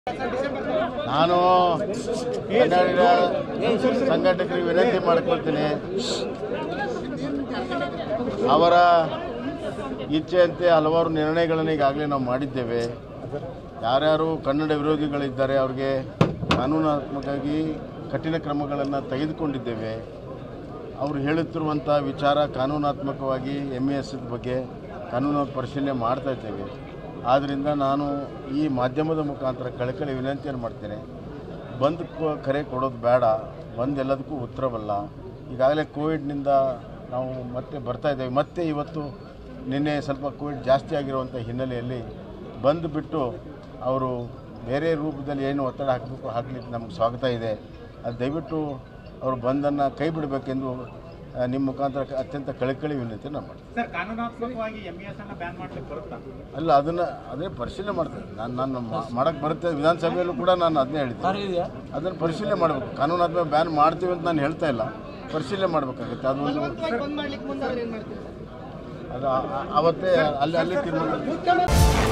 ನಾನು ಕನ್ನಡ ಸಂಘಟಕರಿಗೆ ವಿನಂತಿ ಮಾಡ್ಕೊಳ್ತೀನಿ ಅವರ ಇಚ್ಛೆಯಂತೆ ಹಲವಾರು ನಿರ್ಣಯಗಳನ್ನು ಈಗಾಗಲೇ ನಾವು ಮಾಡಿದ್ದೇವೆ ಯಾರ್ಯಾರು ಕನ್ನಡ ವಿರೋಧಿಗಳಿದ್ದಾರೆ ಅವ್ರಿಗೆ ಕಾನೂನಾತ್ಮಕವಾಗಿ ಕಠಿಣ ಕ್ರಮಗಳನ್ನು ತೆಗೆದುಕೊಂಡಿದ್ದೇವೆ ಅವರು ಹೇಳುತ್ತಿರುವಂಥ ವಿಚಾರ ಕಾನೂನಾತ್ಮಕವಾಗಿ ಎಮ್ ಎ ಎಸ್ ಬಗ್ಗೆ ಕಾನೂನು ಪರಿಶೀಲನೆ ಮಾಡ್ತಾ ಇದ್ದೇವೆ ಆದ್ದರಿಂದ ನಾನು ಈ ಮಾಧ್ಯಮದ ಮುಖಾಂತರ ಕಳಕಳಿ ವಿನಂತಿಯನ್ನು ಮಾಡ್ತೇನೆ ಬಂದ್ ಕ- ಕರೆ ಕೊಡೋದು ಬೇಡ ಬಂದ್ ಎಲ್ಲದಕ್ಕೂ ಉತ್ತರವಲ್ಲ ಈಗಾಗಲೇ ಕೋವಿಡ್ನಿಂದ ನಾವು ಮತ್ತೆ ಬರ್ತಾ ಇದ್ದೇವೆ ಮತ್ತೆ ಇವತ್ತು ನಿನ್ನೆ ಸ್ವಲ್ಪ ಕೋವಿಡ್ ಜಾಸ್ತಿ ಆಗಿರುವಂಥ ಹಿನ್ನೆಲೆಯಲ್ಲಿ ಬಂದು ಬಿಟ್ಟು ಅವರು ಬೇರೆ ರೂಪದಲ್ಲಿ ಏನು ಒತ್ತಡ ಹಾಕಬೇಕು ಹಾಕಲಿಕ್ಕೆ ನಮಗೆ ಸ್ವಾಗತ ಇದೆ ಅದು ದಯವಿಟ್ಟು ಅವರು ಬಂದನ್ನು ಕೈ ಬಿಡಬೇಕೆಂದು ಆ, ನಿಮ್ಮ ಮುಖಾಂತರ ಕ- ಅತ್ಯಂತ ಕಳಕಳಿ ವಿನಂತಿ ನಾನು ಮಾಡ್ತೀನಿ ಸರ್ ಕಾನೂನಾತ್ಮಕವಾಗಿ ಎಂ ಎಸ್ ಅನ್ನ ಬ್ಯಾನ್ ಮಾಡ್ಲಿಕ್ಕೆ ಬರುತ್ತಾ ಅಲ್ಲ ಅದನ್ನು ಅದೇ ಪರಿಶೀಲನೆ ಮಾಡ್ತೇನೆ ನಾನು ನಾನು ಮಾಡೋಕ್ಕೆ ಬರುತ್ತೆ ವಿಧಾನಸಭೆಯಲ್ಲೂ ಕೂಡ ನಾನು ಅದನ್ನೇ ಹೇಳಿದ್ದೆ ಅದನ್ನು ಪರಿಶೀಲನೆ ಮಾಡಬೇಕು ಕಾನೂನಾತ್ಮಕ ಬ್ಯಾನ್ ಮಾಡ್ತೀವಿ ಅಂತ ನಾನು ಹೇಳ್ತಾ ಇಲ್ಲ ಪರಿಶೀಲನೆ ಮಾಡಬೇಕಾಗುತ್ತೆ ಅದೊಂದು ಬಂದ್ ಮಾಡ್ಲಿಕ್ಕೆ ಮುಂದೆ ಅವ್ರು ಏನ್ ಮಾಡ್ತಾರೆ ಅದು ಆ- ಆ- ಅವತ್ತೇ ಅಲ್ಲಿ ಅಲ್ಲಿ ತೀರ್ಮಾನ ಮುಖ್ಯಮಂತ್ರಿ